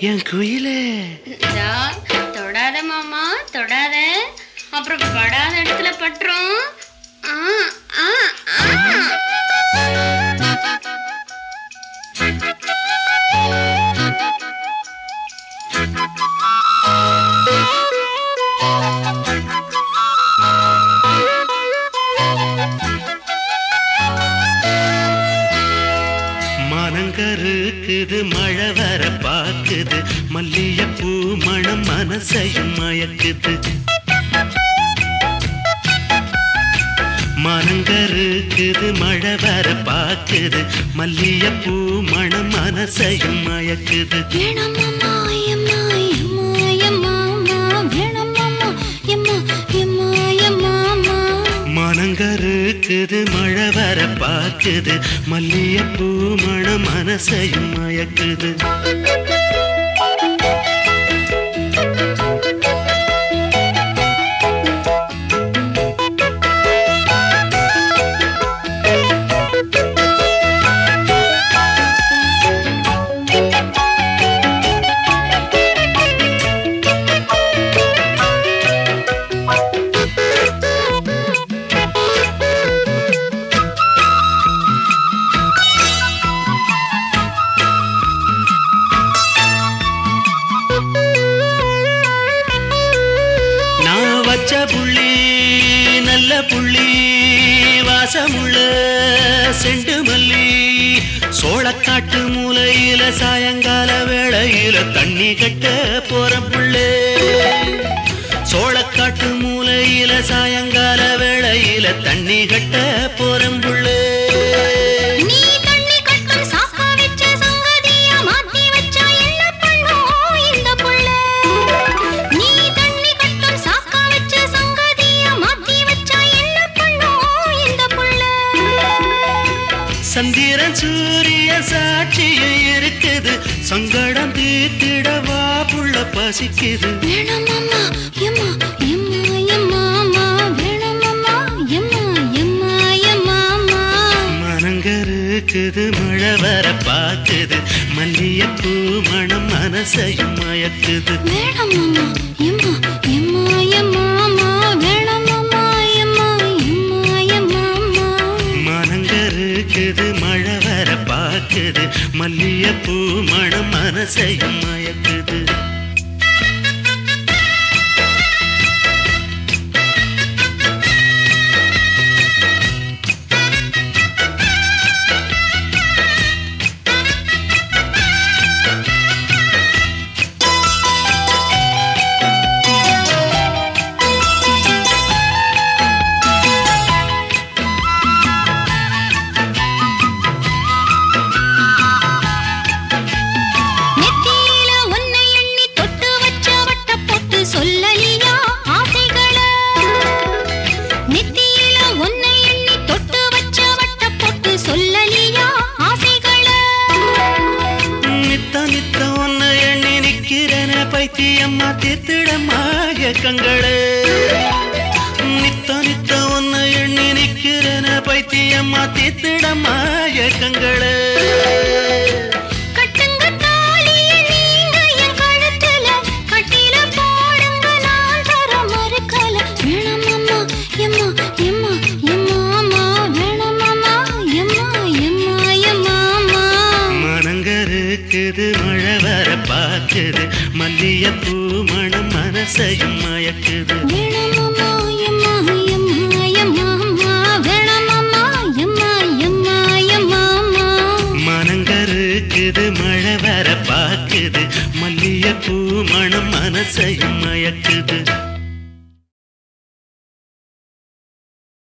என் குயிலே இதா, தொடாத மாமா தொடாத அப்புறம் படாத இடத்துல பட்டுரும் ஆ, ஆ, ஆ. மனங்கருக்குது மழை வர பாக்குது மல்லியப்பூ மணம் மனசையும் மயக்குது மனங்கருக்குது மழை வர பாக்குது மல்லியப்பூ மணம் மனசையும் மயக்குது வேணாம் மாமா, எம்மா, எம்மா, எம்மா, அம்மா. வேணாம் மாமா, எம்மா, எம்மா, எம்மா, அம்மா. மனங்கருக்குது மழை வர பாக்குது மல்லியப்பூ மணம் மனசையும் மயக்குது நான் வச்ச புள்ளி நல்ல புள்ளி வாசமுள்ள செண்டு மல்லி சோளக்காட்டு மூலையில சாயங்கால வேளையில தண்ணி கட்ட போற புள்ளே சோளக்காட்டு மூலையில சாயங்கால வேளையில தண்ணி கட்ட போறேன் புள்ளே நீ தண்ணி கட்டும் சாக்கா வச்ச சங்கதிய மாத்தி வச்சா என்ன பண்ணும் இந்த புள்ள? நீ தண்ணி கட்டும் சாக்கா வச்ச சங்கதிய மாத்தி வச்சா என்ன பண்ணும் இந்த புள்ள? சந்திரன் சூரிய சாட்சியம் இருக்குது சங்கடம் தீர்த்திடவா புள்ள பசிக்குது வேணாம் மாமா, எம்மா, எம்மா, எம்மா, அம்மா. வேணாம் மாமா, எம்மா, எம்மா, எம்மா, அம்மா. மனங்கருக்குது மழை வர பாக்குது மல்லியப்பூ மணம் மனசையும் மயக்குது வேணாம் மாமா, எம்மா, எம்மா, எம்மா, அம்மா. வேணாம் மாமா, எம்மா, எம்மா, எம்மா, அம்மா. மனங்கருக்குது மழை வர பாக்குது மல்லியப்பூ மணம் மனசையும் மயக்குது நெத்தியில உன்னை எண்ணி தொட்டு வச்ச வட்டப் பொட்டு சொல்லலியா ஆசைகள? நெத்தியில உன்னை எண்ணி தொட்டு வச்ச வட்டப் பொட்டு சொல்லலியா ஆசைகள? நித்த நித்த ஒன்ன எண்ணி நிக்கிறன பைத்தியம்மா தீர்த்திடம்மா கங்களே நித்த நித்த ஒன்ன எண்ணி நிக்கிறன பைத்தியம்மா தீர்த்திடம்மா கங்களே கட்டுங்க தாலிய நீங்க என் கழுத்துல, கட்டில போடுங்க நான் தர மறுக்கல. வேணாம் மாமா, எம்மா, எம்மா, எம்மா, அம்மா. வேணாம் மாமா, எம்மா, எம்மா, எம்மா, அம்மா. மனங்கருக்குது மழை வர பாக்குது மல்லியப்பூ மணம் மனசையும் மயக்குது வேணாம் மாமா, எம்மா, எம்மா, எம்மா, அம்மா. வேணாம் மாமா, எம்மா, எம்மா, எம்மா, அம்மா. மனங்கருக்குது மழை வர பாக்குது மல்லியப்பூ மணம் மனசையும் மயக்குது